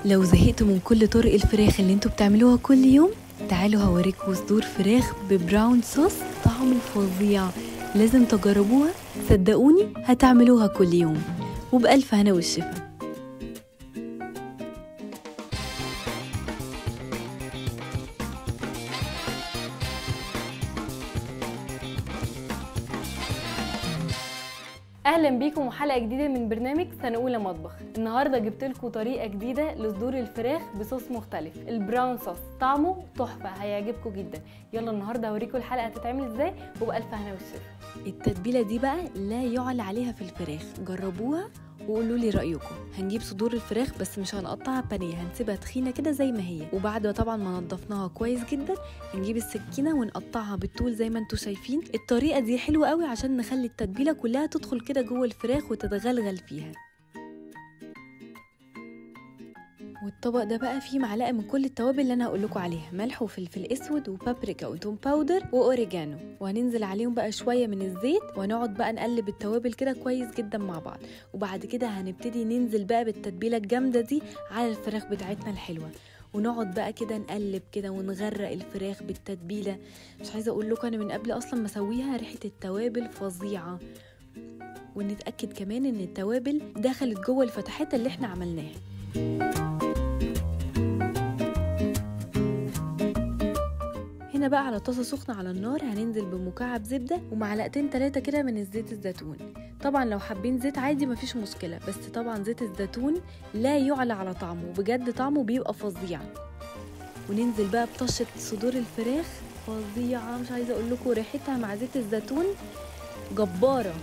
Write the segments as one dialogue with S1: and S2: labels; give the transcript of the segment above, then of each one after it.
S1: لو زهقتوا من كل طرق الفراخ اللي انتوا بتعملوها كل يوم تعالوا هوريكم صدور فراخ ببراون صوص طعمه فظيع لازم تجربوها صدقوني هتعملوها كل يوم وبألف هنا والشفا
S2: اهلا بيكم وحلقه جديده من برنامج سنه اولى مطبخ النهارده جبت لكم طريقه جديده لصدور الفراخ بصوص مختلف البراون صوص طعمه تحفه هيعجبكم جدا يلا النهارده هوريكم الحلقه هتتعمل ازاي وبالف هنا والشفا
S1: التتبيلة دي بقى لا يعلى عليها في الفراخ جربوها وقولوا لي رأيكم هنجيب صدور الفراخ بس مش هنقطعها بانيه هنسيبها تخينة كده زي ما هي وبعد ما طبعا ما نضفناها كويس جدا هنجيب السكينة ونقطعها بالطول زي ما انتوا شايفين الطريقة دي حلوة قوي عشان نخلي التتبيلة كلها تدخل كده جوه الفراخ وتتغلغل فيها والطبق ده بقى فيه معلقه من كل التوابل اللي انا هقول لكم عليها ملح وفلفل اسود وبابريكا وتوم باودر واوريجانو وهننزل عليهم بقى شويه من الزيت ونقعد بقى نقلب التوابل كده كويس جدا مع بعض وبعد كده هنبتدي ننزل بقى بالتتبيله الجامده دي على الفراخ بتاعتنا الحلوه ونقعد بقى كده نقلب كده ونغرق الفراخ بالتتبيله مش عايزه اقول لكم انا من قبل اصلا ما اسويها ريحه التوابل فظيعه ونتاكد كمان ان التوابل دخلت جوه الفتحات اللي احنا عملناها هنا بقى على طاسه سخنه على النار هننزل بمكعب زبده ومعلقتين ثلاثه كده من الزيت الزيتون طبعا لو حابين زيت عادي مفيش مشكله بس طبعا زيت الزيتون لا يعلى على طعمه بجد طعمه بيبقى فظيع وننزل بقى بطشه صدور الفراخ فظيعه مش عايزه اقول لكم ريحتها مع زيت الزيتون جباره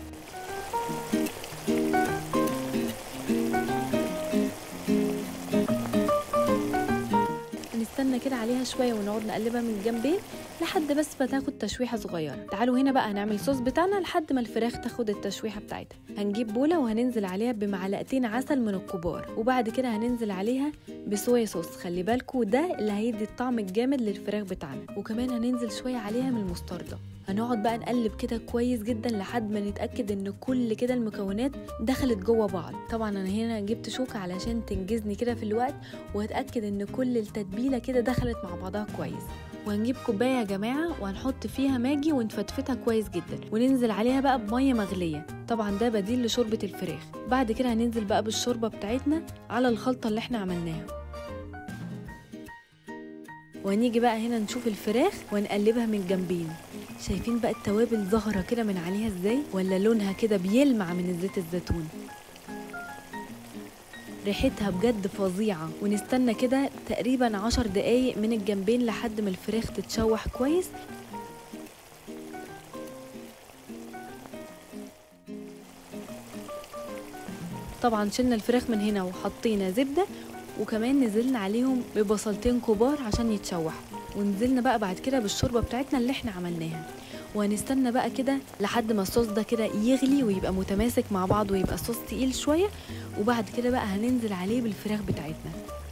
S1: نستنى كده عليها شويه ونقعد نقلبها من الجنبين لحد بس ما تاخد تشويحه صغيره تعالوا هنا بقى هنعمل صوص بتاعنا لحد ما الفراخ تاخد التشويحه بتاعتها هنجيب بوله وهننزل عليها بمعلقتين عسل من الكبار وبعد كده هننزل عليها بصويا صوص خلي بالكوا ده اللي هيدي الطعم الجامد للفراخ بتاعنا وكمان هننزل شويه عليها من المستردة هنقعد بقى نقلب كده كويس جدا لحد ما نتاكد ان كل كده المكونات دخلت جوه بعض طبعا انا هنا جبت شوكه علشان تنجزني كده في الوقت واتاكد ان كل التتبيله كده دخلت مع بعضها كويس وهنجيب كوبايه يا جماعه وهنحط فيها ماجي ونفتفتها كويس جدا وننزل عليها بقى بميه مغليه طبعا ده بديل لشوربه الفراخ بعد كده هننزل بقى بالشوربه بتاعتنا على الخلطه اللي احنا عملناها وهنيجي بقى هنا نشوف الفراخ ونقلبها من جنبين شايفين بقى التوابل ظاهرة كده من عليها ازاي ولا لونها كده بيلمع من الزيت الزيتون ريحتها بجد فظيعة ونستنى كده تقريبا عشر دقايق من الجنبين لحد ما الفراخ تتشوح كويس طبعا شلنا الفراخ من هنا وحطينا زبدة وكمان نزلنا عليهم ببصلتين كبار عشان يتشوحوا ونزلنا بقى بعد كده بالشوربه بتاعتنا اللي احنا عملناها وهنستنى بقى كده لحد ما الصوص ده كده يغلي ويبقى متماسك مع بعض ويبقى الصوص تقيل شويه وبعد كده بقى هننزل عليه بالفراخ بتاعتنا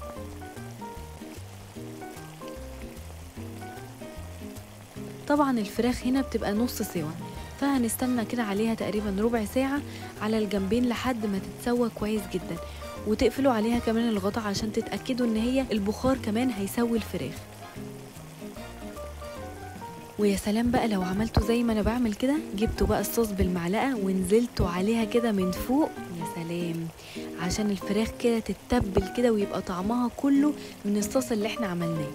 S1: طبعا الفراخ هنا بتبقى نص سوا فهنستنى كده عليها تقريبا ربع ساعة على الجنبين لحد ما تتسوى كويس جدا وتقفلوا عليها كمان الغطا عشان تتأكدوا ان هي البخار كمان هيسوي الفراخ ويا سلام بقى لو عملتوا زي ما انا بعمل كده جبتوا بقى الصوص بالمعلقه ونزلتوا عليها كده من فوق يا سلام عشان الفراخ كده تتبل كده ويبقى طعمها كله من الصوص اللي احنا عملناه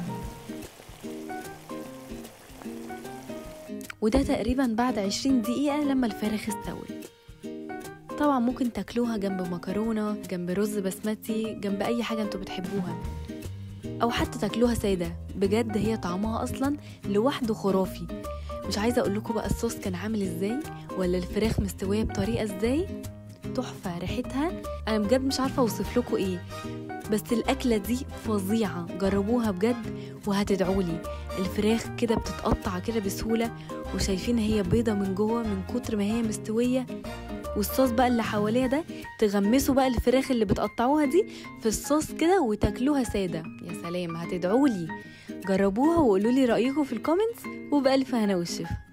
S1: وده تقريبا بعد عشرين دقيقة لما الفراخ استوت طبعا ممكن تاكلوها جنب مكرونة جنب رز بسمتي جنب أي حاجة انتوا بتحبوها أو حتى تاكلوها سادة بجد هي طعمها أصلا لوحده خرافي مش عايزة أقول لكم بقى الصوص كان عامل إزاي ولا الفراخ مستوية بطريقة إزاي تحفة ريحتها أنا بجد مش عارفة أوصف لكم إيه بس الأكلة دي فظيعة جربوها بجد وهتدعولي الفراخ كده بتتقطع كده بسهولة وشايفين هي بيضة من جوه من كتر ما هي مستوية والصوص بقى اللي حواليها ده تغمسوا بقى الفراخ اللي بتقطعوها دي في الصوص كده وتاكلوها سادة يا سلام هتدعولي جربوها وقولوا لي رأيكم في الكومنتس وبألف هنا والشفا